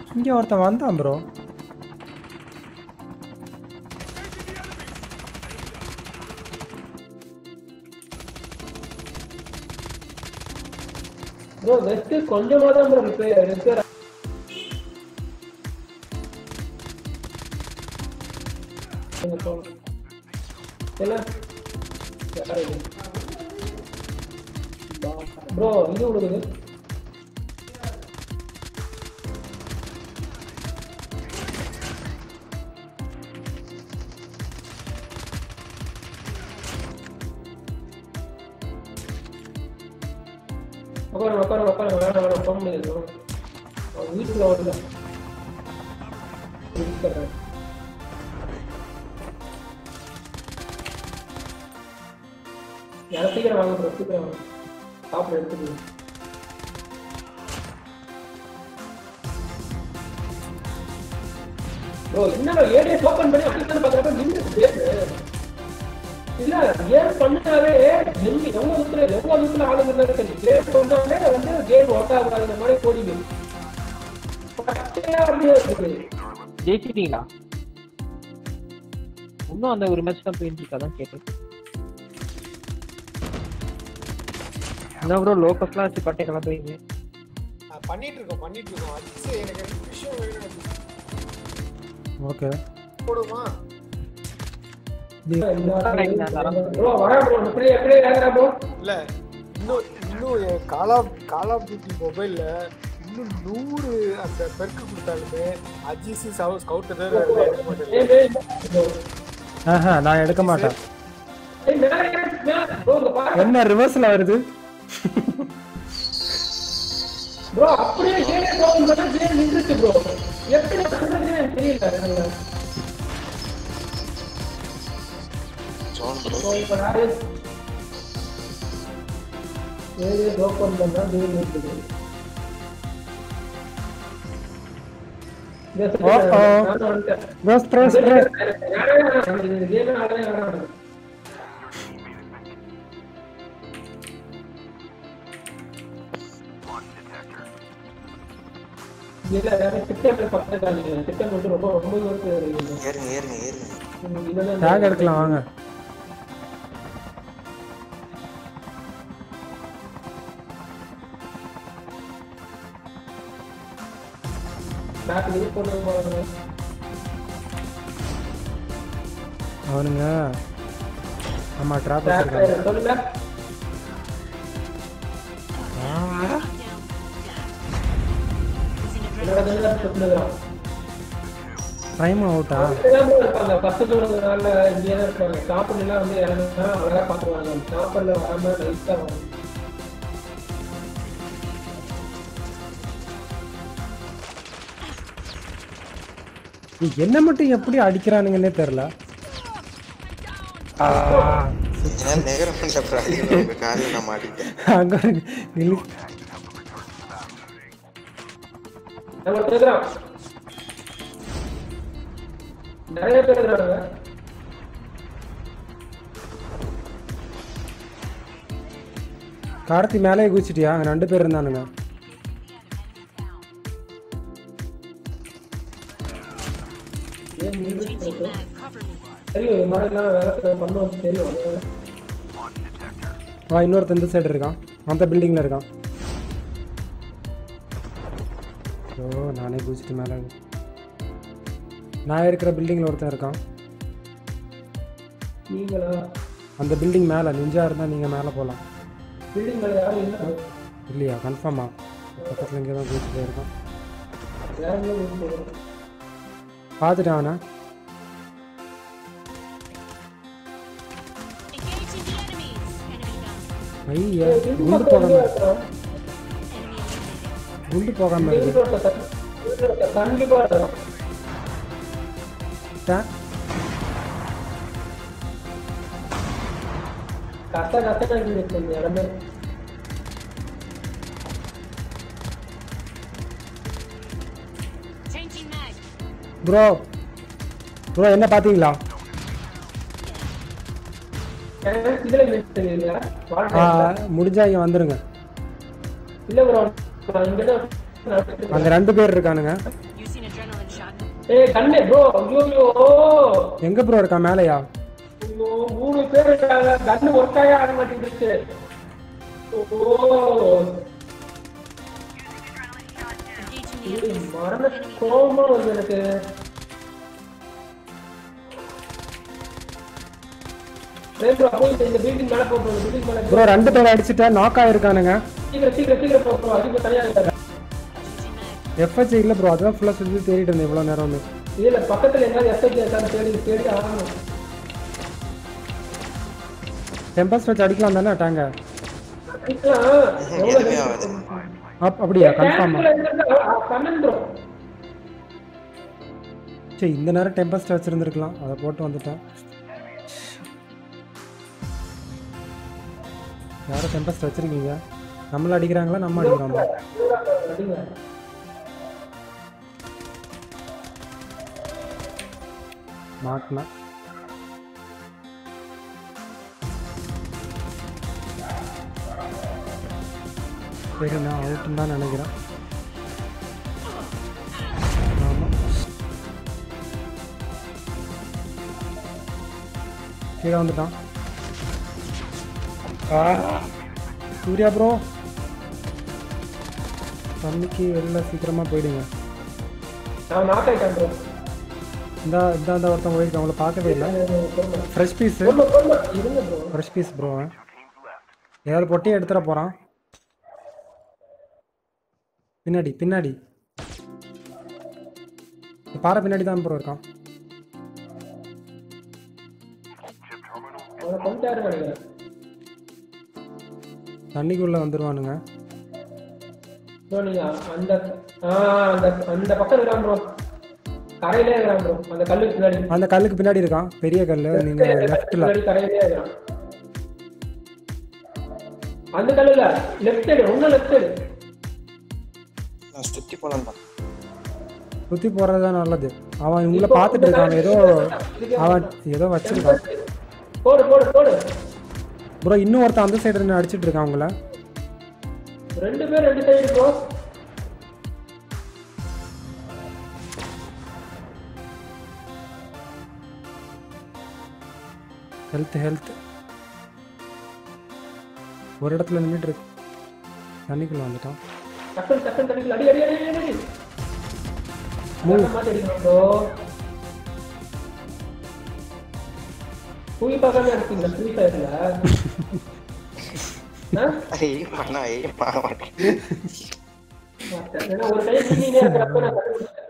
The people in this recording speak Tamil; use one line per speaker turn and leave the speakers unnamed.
இங்க ஒருத்தன் வந்தான் ப்ரோ
ப்ரோ வெஸ்ட் கொஞ்சமா தான் ப்ரோ ரிப்பேர் ரிப்பேர் ப்ரோ இது விடுது உட்காருங்க உட்காருங்க உட்காருங்க வேணாம் வேணாம் போக முடியாது அவன் வீட்டுக்குள்ள வரல இருக்கிறேன் யாரும் சீக்கிரம் வாங்க ப்ரோ சீக்கிரம் வாங்க சாப்பிட எடுத்துக்கணும் ப்ரோ என்ன ஏடிஎஸ் ஓபன் பண்ணி அப்படி பார்க்கறப்ப நின்று இல்ல ஏன் பண்ணாவே எங்க எவ்வளவு தூரத்துல எவ்வளவு தூரத்துல ஆளுங்க இருந்தாலும் சரி கேம் பண்ணாலே வந்து கேம் ஒர்க் ஆகாத மாதிரி கோடிங்க பட்டையா அப்படியே இருக்குது
ஜெயிச்சிட்டீங்களா இன்னும் அந்த ஒரு மேட்ச் தான் போயிட்டு இருக்கா தான் கேட்டேன் என்ன ப்ரோ லோக்கஸ்லாம் வச்சு பட்டை கலப்புறீங்க
ஆ, பண்ணிட்டு இருக்கோம் பண்ணிட்டு இருக்கோம் அடிச்சு எனக்கு ரெண்டு விஷயம் வேணும்
ஓகே
போடுமா
ப்ரோ வரா ப்ரோ அப்படியே அப்படியே கேக்குறா ப்ரோ
இல்ல இன்னும் இன்னும் call of call of duty மொபைல்ல இன்னும் நூறு அந்த பெருக்கு கொடுத்தாலுமே அஜிசி சவு ஸ்கவுட் தான் எடுக்க மாட்டேன்
ஏய் ஏய்
ஆஹா நான் எடுக்க மாட்டேன்
ஏய் மேல மேல ப்ரோ இங்க பாரு
என்ன ரிவர்ஸ்ல வருது
ப்ரோ அப்படியே ஏடிஎஸ் ஓபன் பண்ணா கேம் நின்றுச்சு ப்ரோ எப்படி பண்றதுன்னு எனக்கு தெரியல எனக்கு. ப்ரோ இப்ப யாரு ஏடிஎஸ் ஓபன் பண்ணா கேம் நின்றுச்சு
ஓ, ஓ. ப்ரோ ஸ்ப்ரே ஸ்ப்ரே
ஏறுங்க ஏறுங்க ஏறுங்க
டேக் எடுக்கலாம் வாங்க அவனுங்க ஆமா ட்ராப் வச்சிருக்காங்க
சொல்லுங்க
டைம் அவுட்டா
இருப்பாங்க பத்து தொண்ணூறு நாள்ல இங்கே தான் இருப்பாங்க சாப்பிடலாம் வந்து இறங்குனா அழகா பாத்துருவாங்க சாப்பிடல வராம லைட்டா வரும்
என்ன மட்டும் எப்படி அடிக்கிறானுங்கன்னே தெரியல ஆ,
ஏன் நேரம் பண்ண உங்க காலில் நான் மாட்டிட்டேன்
அங்க ஒரு நில்லு.
நம்ம கேக்குறோம் நிறைய பேர் இருக்கிறாங்க
கார்த்தி மேலே குதிச்சிட்டியா அங்க ரெண்டு பேர் இருந்தானுங்க
தெரியும் இது மாதிரி எல்லாம் வேலை பண்ணுவோம் தெரியும்
வா இன்னொருத்தன் இந்த சைடு இருக்கான் அந்த பில்டிங்ல இருக்கான் ஓ நானே குதிச்சிட்டு மேலே நான் இருக்கிற பில்டிங்ல ஒருத்தன் இருக்கான்
நீங்களா
அந்த பில்டிங் மேலே நிஞ்சா இருந்தால் நீங்கள் மேலே போகலாம்
பில்டிங் மேல யாரும் இல்லை
இல்லையா கன்ஃபார்மா பக்கத்தில் இங்கே தான் குதிச்சுட்டே இருக்கான்
யாருமே இல்லை.
பார்த்துட்டான் அவனை ஐயா குண்டு போகாம குண்டு போகாம இருக்கு
கண்டிப்பா இருக்கும்.
டா-
கத்த கத்த இருக்கு இந்த இடமே
ப்ரோ ப்ரோ என்ன பார்த்தீங்களா
எனக்கு இதுல மிஸ் தெரியல
ஆ, முடிஞ்சா இங்கே வந்துருங்க
இல்ல ப்ரோ இங்க தான்
அங்கே ரெண்டு பேர் இருக்கானுங்க
ஏய் கண்ணே ப்ரோ ஐயோ
எங்க ப்ரோ இருக்கா மேலையா
ஐயோ மூணு பேர் இருக்காங்க கண்ணு ஒர்க்காயே ஆக மாட்டேங்குது ஓ மரண கோபமா வருது எனக்கு ஏய் bro, போய் இந்த- இந்த building மேல போ bro, இந்த building மேல போ.
ப்ரோ ரெண்டு பேர் அடிச்சுட்டேன் நாக் ஆயிருக்கானுங்க
சீக்கிரம் சீக்கிரம் சீக்கிரம் போ bro, அதிகமா தனியா இருக்காரு
எஃப்ஹெச் இல்ல ப்ரோ அதான் ஃபுல்லா சுத்தி தேடிட்டு இருந்தேன் இவ்வளவு நேரம் வந்து
இதுல பக்கத்துல எங்காவது எஸ்ஐடி இருக்கான்னு தேடி தேடி ஆகணும்
டெம்பஸ் வச்சு அடிக்கலாம் தானே டேங்க
அடிக்கலாம். எவ்வளவு
எதுவுமே ஆகாது
அப் அப்படியா கன்ஃபார்மா
டேங்க்ல இருந்தா, ஆ, கண்ணன் bro.
சரி இந்த நேரம் டெம்பஸ்ட் வச்சிருந்துருக்கலாம் அதை போட்டு வந்துட்டேன் யாரும் டெம்பஸ்ட் வச்சிருக்கீங்க நம்மள அடிக்கிறாங்களா நம்ம அடிக்கிறோமா
அடிங்க.
மாட்டினா சரி நான் அவுட்டுன்னு தான் நினைக்கிறேன் ஆமாம் கீழே வந்துட்டான் ஆ. சூர்யா ப்ரோ தண்ணிக்கு வெளில சீக்கிரமா போயிடுங்க
நான் knock ஆயிட்டேன் bro.
இந்த இந்த இந்த ஒருத்தவங்க போயிருக்கு அவங்கள பார்க்கவே இல்லை ஃப்ரெஷ் பீஸு
பொறுமை, பொறுமை. இருங்க bro.
ஃப்ரெஷ் பீஸ் ப்ரோ ஏதாவது பொட்டியை எடுத்துட போகிறான் பின்னாடி பின்னாடி இந்த பாறை பின்னாடி தான் ப்ரோ இருக்கான்
அவனை கொண்டுட்டாருன்னு நினைக்கிறேன்.
தண்ணிக்குள்ளே வந்துருவானுங்க
bro, நீங்க அந்த ஆ, அந்த அந்த பக்கம் இருக்கிறான் bro. கரையிலே இருக்கிறான் bro. அந்த கல்லுக்கு பின்னாடி
அந்த கல்லுக்கு பின்னாடி இருக்கான் பெரிய கல் நீங்கள் லெஃப்ட்டில்
பின்னாடி கரையிலே இருக்கிறான். அந்த கல்லு இல்ல லெஃப்ட் சைடு ஒன்னும் லெஃப்ட் சைடு
நான் சுத்தி போலாம் தான்
சுற்றி போகிறது தான் நல்லது அவன் உங்களை பார்த்துட்டு இருக்கான் ஏதோ அவன் ஏதோ வச்சிருக்கான்
போடு போடு போடு
ப்ரோ இன்னும் ஒருத்தன் அந்த சைடு இருந்து அடிச்சிட்டு இருக்கான் உங்களை
ரெண்டு பேர் ரெண்டு சைடு ப்ரோ
ஹெல்த் ஹெல்த் ஒரு இடத்துல நின்றுட்டு இருக்கு தண்ணிக்குள்ளே வந்துட்டான்
டக்குனு டக்குனு தண்ணிக்குள்ள அடி அடி அடி அடி அடி மாத்தி அடிக்கணும் ப்ரோ தூக்கி பார்க்காம இருக்கீங்களா ஃப்ரீ ஃபயர்ல
எய்ம் பண்ணா எய்ம் ஆக மாட்டேன்
ஏன்னா ஒரு டைம் நீங்க இருக்கிறப்ப நான் கண்டுபிடிச்சேன்